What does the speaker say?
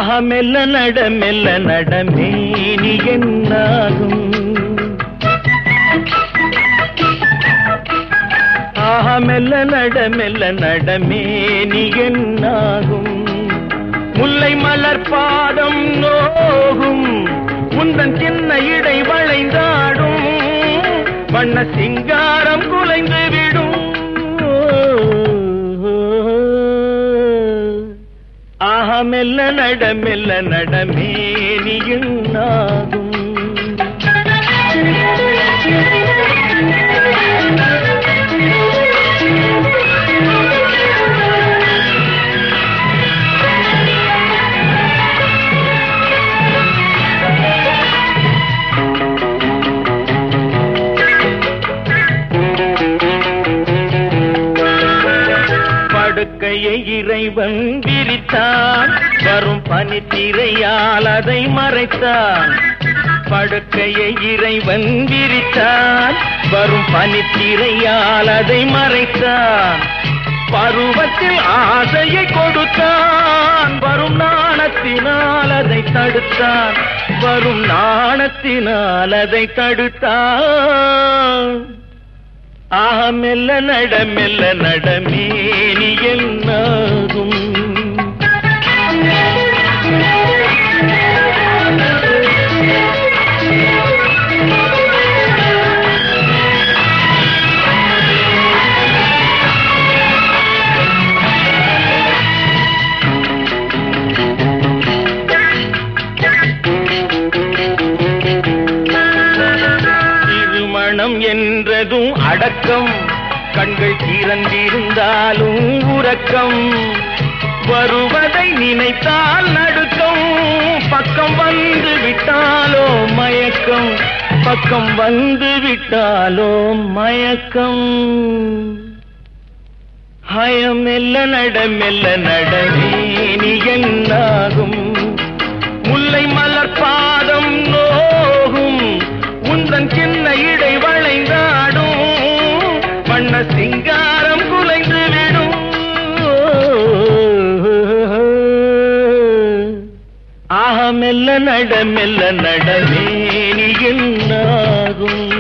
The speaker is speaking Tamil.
ஆஹா மெல்ல நட மெல்ல நடமேனி என்னாகும் ஆஹா மெல்ல நட மெல்ல நடமேனி என்னாகும் முல்லை மலர் பாதம் நோகும் உந்தன் சின்ன இடை வளைந்தாடும் வண்ண சிங்காரம் குலைந்து விடும் ஆஹா மெல்ல நட மெல்ல நடமேனியும் நாகும் படுக்கையை இறைவன் விரித்தான் வரும் பனித்திரையால் அதை மறைத்தான் படுக்கையை இறைவன் விரித்தான் வரும் பனித்திரையால் அதை மறைத்தான் பருவத்தில் ஆசையை கொடுத்தான் வரும் நாணத்தினால் அதை தடுத்தான் வரும் நாணத்தினால் அதை தடுத்தான் ஆஹ மெல்ல நட மெல்ல நடமேனி என்னாகும் திருமணம் என்றதும் அடக்கம் கண்கள் திறந்திருந்தாலும் உறக்கம் வருவதை நினைத்தால் நடுக்கம் பக்கம் வந்து விட்டாலோ மயக்கம் பக்கம் வந்து விட்டாலோ மயக்கம் ஹயம் மெல்ல நட மெல்ல நடமேனி என்னாகும் முல்லை மலர் பாதம் நோகும் உந்தன் சின்ன இடை வளைந்தாடும் வண்ண சிங்காரம் குலைந்து விடும் ஆஹ மெல்ல நட மெல்ல நடமேனி என்னாகும்